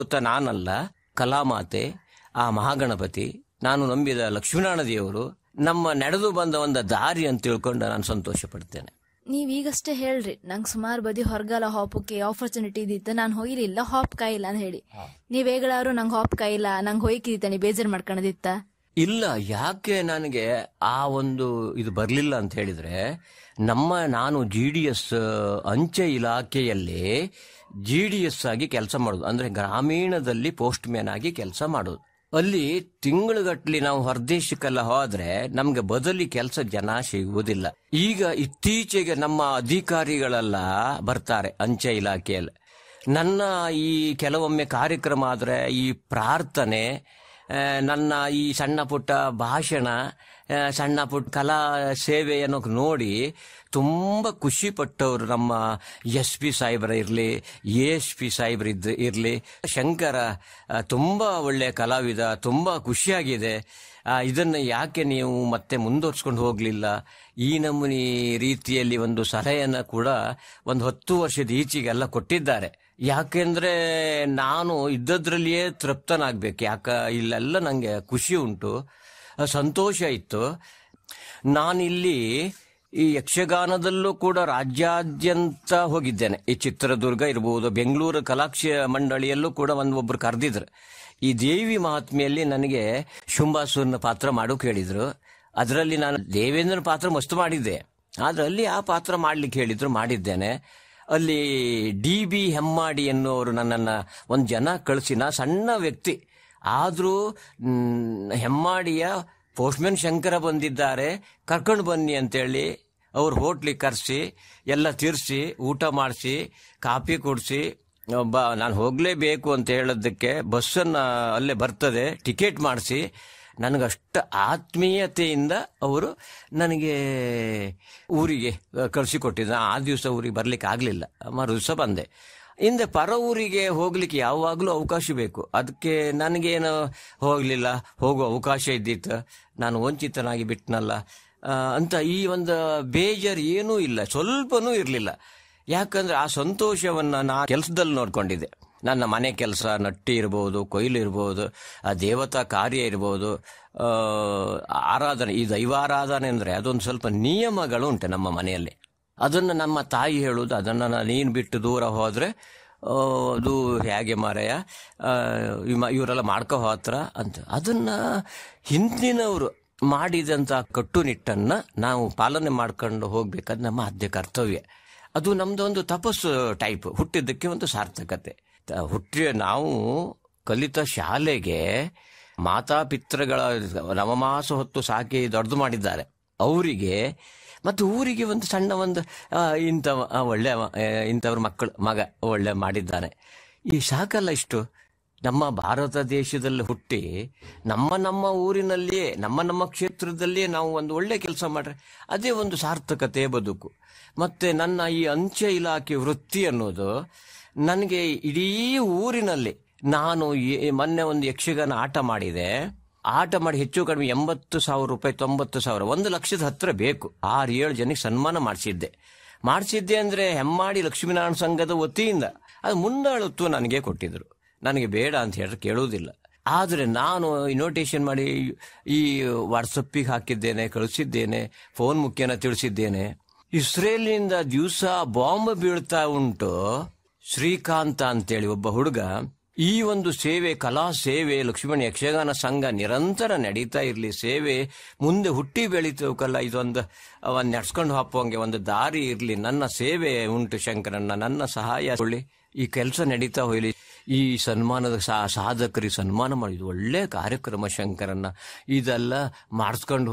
ಗೊತ್ತಾ ನಾನಲ್ಲ ಕಲಾಮಾತೆ ಆ ಮಹಾಗಣಪತಿ ನಾನು ನಂಬಿದ ಲಕ್ಷ್ಮೀನಾರಾಯಣ ದೇವರು ನಮ್ಮ ನಡೆದು ಬಂದ ಒಂದು ದಾರಿ ಅಂತ ತಿಳ್ಕೊಂಡು ನಾನು ಸಂತೋಷ ಪಡ್ತೇನೆ ನೀವ್ ಈಗಷ್ಟೇ ಹೇಳ್ರಿ ನಂಗ್ ಸುಮಾರು ಬದಿ ಹೊರಗಾಲ ಹಾಪಕ್ಕೆ ಆಪರ್ಚುನಿಟಿ ಇದ್ದಿತ್ತು ನಾನು ಹೋಗಿಲಿಲ್ಲ ಹಾಪ್ ಕಾಯಿಲ್ಲ ಅಂತ ಹೇಳಿ ನೀವ್ ಹೇಗಳಾರು ನಂಗ್ ಹಾಪ್ ಕಾಯಿಲ್ಲ ನಂಗ್ ಹೋಯ್ಕಿದಿತ್ತ ನೀ ಬೇಜಾರ್ ಮಾಡ್ಕೊಳದಿತ್ತ ಇಲ್ಲ ಯಾಕೆ ನನಗೆ ಆ ಒಂದು ಇದು ಬರಲಿಲ್ಲ ಅಂತ ಹೇಳಿದ್ರೆ ನಮ್ಮ ನಾನು ಜಿ ಡಿ ಎಸ್ ಅಂಚೆ ಇಲಾಖೆಯಲ್ಲಿ ಜಿ ಡಿ ಎಸ್ ಆಗಿ ಕೆಲಸ ಮಾಡೋದು ಅಂದ್ರೆ ಗ್ರಾಮೀಣದಲ್ಲಿ ಪೋಸ್ಟ್ ಮ್ಯಾನ್ ಆಗಿ ಕೆಲಸ ಮಾಡೋದು ಅಲ್ಲಿ ತಿಂಗಳುಗಟ್ಲಿ ನಾವು ಹೊರದೇಶಕ್ಕೆಲ್ಲ ಹೋದ್ರೆ ನಮ್ಗೆ ಬದಲಿ ಕೆಲಸ ಜನ ಸಿಗುವುದಿಲ್ಲ ಈಗ ಇತ್ತೀಚೆಗೆ ನಮ್ಮ ಅಧಿಕಾರಿಗಳೆಲ್ಲ ಬರ್ತಾರೆ ಅಂಚೆ ಇಲಾಖೆಯಲ್ಲಿ ನನ್ನ ಈ ಕೆಲವೊಮ್ಮೆ ಕಾರ್ಯಕ್ರಮ ಆದ್ರೆ ಈ ಪ್ರಾರ್ಥನೆ ಆ, ನನ್ನ ಈ ಸಣ್ಣ ಪುಟ್ಟ ಭಾಷಣ ಆ, ಸಣ್ಣ ಪುಟ್ಟ ಕಲಾ ಸೇವೆಯನ್ನು ನೋಡಿ ತುಂಬ ಖುಷಿ ಪಟ್ಟವರು ನಮ್ಮ ಎಸ್ ಪಿ ಸಾಹೇಬ್ರ ಇರಲಿ ಎ ಎಸ್ ಪಿ ಸಾಹೇಬ್ರ ಇದ್ ಇರಲಿ ಶಂಕರ ಆ, ತುಂಬ ಒಳ್ಳೆಯ ಕಲಾವಿದ ತುಂಬ ಖುಷಿಯಾಗಿದೆ ಆ, ಇದನ್ನ ಯಾಕೆ ನೀವು ಮತ್ತೆ ಮುಂದುವರ್ಸ್ಕೊಂಡು ಹೋಗಲಿಲ್ಲ ಈ ನಮೂನಿ ರೀತಿಯಲ್ಲಿ ಒಂದು ಸಲಹೆಯನ್ನು ಕೂಡ ಒಂದು ಹತ್ತು ವರ್ಷದ ಈಚೆಗೆಲ್ಲ ಕೊಟ್ಟಿದ್ದಾರೆ ಯಾಕೆಂದ್ರೆ ನಾನು ಇದ್ದದ್ರಲ್ಲಿಯೇ ತೃಪ್ತನಾಗ್ಬೇಕು ಯಾಕ ಇಲ್ಲೆಲ್ಲ ನಂಗೆ ಖುಷಿ ಉಂಟು ಆ, ಸಂತೋಷ ಇತ್ತು ನಾನಿಲ್ಲಿ ಈ ಯಕ್ಷಗಾನದಲ್ಲೂ ಕೂಡ ರಾಜ್ಯಾದ್ಯಂತ ಹೋಗಿದ್ದೇನೆ ಈ ಚಿತ್ರದುರ್ಗ ಇರ್ಬೋದು ಬೆಂಗಳೂರು ಕಲಾಕ್ಷ ಮಂಡಳಿಯಲ್ಲೂ ಕೂಡ ಒಂದು ಒಬ್ರು ಕರೆದಿದ್ರು ಈ ದೇವಿ ಮಹಾತ್ಮೆಯಲ್ಲಿ ನನಗೆ ಶುಂಭಾಸುರನ ಪಾತ್ರ ಮಾಡೋಕೆ ಹೇಳಿದ್ರು ಅದರಲ್ಲಿ ನಾನು ದೇವೇಂದ್ರನ ಪಾತ್ರ ಮಸ್ತ್ ಮಾಡಿದ್ದೆ ಆದ್ರೆ ಅಲ್ಲಿ ಆ ಪಾತ್ರ ಮಾಡ್ಲಿಕ್ಕೆ ಹೇಳಿದ್ರು ಮಾಡಿದ್ದೇನೆ ಅಲ್ಲಿ ಡಿ ಬಿ ಹೆಮ್ಮಾಡಿ ಎನ್ನುವರು ನನ್ನನ್ನು ಒಂದು ಜನ ಕಳಿಸಿ ನಾ ಸಣ್ಣ ವ್ಯಕ್ತಿ ಆದರೂ ಹೆಮ್ಮಾಡಿಯ ಪೋಸ್ಟ್ಮನ್ ಶಂಕರ ಬಂದಿದ್ದಾರೆ ಕರ್ಕೊಂಡು ಬನ್ನಿ ಅಂತೇಳಿ ಅವ್ರು ಹೋಟ್ಲಿಗೆ ಕರೆಸಿ ಎಲ್ಲ ತೀರಿಸಿ ಊಟ ಮಾಡಿಸಿ ಕಾಫಿ ಕುಡಿಸಿ ಬ ನಾನು ಹೋಗಲೇಬೇಕು ಅಂತ ಹೇಳೋದಕ್ಕೆ ಬಸ್ಸನ್ನು ಅಲ್ಲೇ ಬರ್ತದೆ ಟಿಕೆಟ್ ಮಾಡಿಸಿ ನನಗಷ್ಟು ಆತ್ಮೀಯತೆಯಿಂದ ಅವರು ನನಗೆ ಊರಿಗೆ ಕಳಿಸಿಕೊಟ್ಟಿದ್ದ ಆ ದಿವಸ ಊರಿಗೆ ಬರ್ಲಿಕ್ಕೆ ಆಗಲಿಲ್ಲ ಮರು ದಿವಸ ಬಂದೆ ಹಿಂದೆ ಪರ ಊರಿಗೆ ಹೋಗ್ಲಿಕ್ಕೆ ಯಾವಾಗಲೂ ಅವಕಾಶ ಬೇಕು ಅದಕ್ಕೆ ನನಗೇನು ಹೋಗಲಿಲ್ಲ ಹೋಗುವ ಅವಕಾಶ ಇದ್ದಿತ್ತು ನಾನು ವಂಚಿತನಾಗಿ ಬಿಟ್ನಲ್ಲ ಆ, ಅಂತ ಈ ಒಂದು ಬೇಜಾರು ಏನೂ ಇಲ್ಲ ಸ್ವಲ್ಪನೂ ಇರಲಿಲ್ಲ ಯಾಕಂದ್ರೆ ಆ ಸಂತೋಷವನ್ನ ನಾ ಕೆಲಸದಲ್ಲಿ ನೋಡ್ಕೊಂಡಿದ್ದೆ ನನ್ನ ಮನೆ ಕೆಲಸ ನಟ್ಟಿ ಇರ್ಬೋದು ಕೊಯ್ಲು ಇರ್ಬೋದು ಆ ದೇವತಾ ಕಾರ್ಯ ಇರ್ಬೋದು ಆ, ಆರಾಧನೆ ಈ ದೈವಾರಾಧನೆ ಅಂದರೆ ಅದೊಂದು ಸ್ವಲ್ಪ ನಿಯಮಗಳು ಉಂಟು ನಮ್ಮ ಮನೆಯಲ್ಲಿ ಅದನ್ನು ನಮ್ಮ ತಾಯಿ ಹೇಳುವುದು ಅದನ್ನು ನಾನು ನೀನು ಬಿಟ್ಟು ದೂರ ಹೋದರೆ ಅದು ಹೇಗೆ ಮಾರಾಯ ಆ, ಇವ- ಇವರೆಲ್ಲ ಮಾಡ್ಕೋ ಹೋತ್ರ ಅಂತ ಅದನ್ನ ಹಿಂದಿನವರು ಮಾಡಿದಂಥ ಕಟ್ಟುನಿಟ್ಟನ್ನು ನಾವು ಪಾಲನೆ ಮಾಡ್ಕೊಂಡು ಹೋಗ್ಬೇಕಾದ್ ನಮ್ಮ ಆದ್ಯ ಕರ್ತವ್ಯ ಅದು ನಮ್ದು ಒಂದು ತಪಸ್ಸು ಟೈಪ್ ಹುಟ್ಟಿದ್ದಕ್ಕೆ ಒಂದು ಸಾರ್ಥಕತೆ ತ- ಹುಟ್ಟಿ ನಾವು ಕಲಿತ ಶಾಲೆಗೆ ಮಾತಾಪಿತೃಗಳ ನವಮಾಸ ಹೊತ್ತು ಸಾಕಿ ದೊಡ್ಡದು ಮಾಡಿದ್ದಾರೆ ಅವರಿಗೆ ಮತ್ತು ಊರಿಗೆ ಒಂದು ಸಣ್ಣ ಒಂದು ಆ, ಇಂಥವ ಆ, ಒಳ್ಳೆ ಅವ, ಆ, ಇಂಥವ್ರ ಮಕ್ಕಳು ಮಗ ಒಳ್ಳೆ ಮಾಡಿದ್ದಾನೆ ಈ ಸಾಕಲ್ಲ ಇಷ್ಟು ನಮ್ಮ ಭಾರತ ದೇಶದಲ್ಲಿ ಹುಟ್ಟಿ ನಮ್ಮ ನಮ್ಮ ಊರಿನಲ್ಲಿಯೇ ನಮ್ಮ ನಮ್ಮ ಕ್ಷೇತ್ರದಲ್ಲಿಯೇ ನಾವು ಒಂದು ಒಳ್ಳೆ ಕೆಲಸ ಮಾಡ್ರೆ ಅದೇ ಒಂದು ಸಾರ್ಥಕತೆ ಬದುಕು ಮತ್ತೆ ನನ್ನ ಈ ಅಂಚೆ ಇಲಾಖೆ ವೃತ್ತಿ ಅನ್ನೋದು ನನಗೆ ಇಡೀ ಊರಿನಲ್ಲಿ ನಾನು ಈ- ಮೊನ್ನೆ ಒಂದು ಯಕ್ಷಗಾನ ಆಟ ಮಾಡಿದೆ ಆಟ ಮಾಡಿ ಹೆಚ್ಚು ಕಡಿಮೆ ಎಂಬತ್ತು ಸಾವಿರ ರೂಪಾಯಿ ತೊಂಬತ್ತು ಸಾವಿರ ಒಂದು ಲಕ್ಷದ ಹತ್ರ ಬೇಕು ಆರು ಏಳು ಜನಕ್ಕೆ ಸನ್ಮಾನ ಮಾಡಿಸಿದ್ದೆ ಮಾಡಿಸಿದ್ದೆ ಅಂದ್ರೆ ಹೆಮ್ಮಾಡಿ ಲಕ್ಷ್ಮೀನಾರಾಯಣ ಸಂಘದ ವತಿಯಿಂದ ಅದು ಮುಂದಾಳುತ್ತು ನನಗೆ ಕೊಟ್ಟಿದ್ರು ನನಗೆ ಬೇಡ ಅಂತ ಹೇಳಿದ್ರೆ ಕೇಳುವುದಿಲ್ಲ ಆದರೆ ನಾನು ಇನ್ವಿಟೇಷನ್ ಮಾಡಿ ಈ ವಾಟ್ಸಪ್ಪಿಗೆ ಹಾಕಿದ್ದೇನೆ ಕಳಿಸಿದ್ದೇನೆ ಫೋನ್ ಮುಖೇನ ತಿಳಿಸಿದ್ದೇನೆ ಇಸ್ರೇಲಿನಿಂದ ದಿವಸ ಬಾಂಬ್ ಬೀಳ್ತಾ ಉಂಟು ಶ್ರೀಕಾಂತ ಅಂತೇಳಿ ಒಬ್ಬ ಹುಡುಗ ಈ ಒಂದು ಸೇವೆ ಕಲಾ ಸೇವೆ ಲಕ್ಷ್ಮಣ ಯಕ್ಷಗಾನ ಸಂಘ ನಿರಂತರ ನಡೀತಾ ಇರಲಿ ಸೇವೆ ಮುಂದೆ ಹುಟ್ಟಿ ಬೆಳೀತವಕ್ಕಲ್ಲ ಇದೊಂದು ಅವನ್ ನಡ್ಸ್ಕೊಂಡು ಹಾಪುವಂಗೆ ಒಂದು ದಾರಿ ಇರಲಿ ನನ್ನ ಸೇವೆ ಉಂಟು ಶಂಕರಣ್ಣ ನನ್ನ ಸಹಾಯ ಕೊಳ್ಳಿ ಈ ಕೆಲಸ ನಡೀತಾ ಹೋಗ್ಲಿ ಈ ಸನ್ಮಾನದ ಸಾ ಸಾಧಕರಿಗೆ ಸನ್ಮಾನ ಮಾಡಿದ್ದು ಒಳ್ಳೆ ಕಾರ್ಯಕ್ರಮ ಶಂಕರನ್ನ ಇದೆಲ್ಲ ಮಾಡಿಸ್ಕೊಂಡು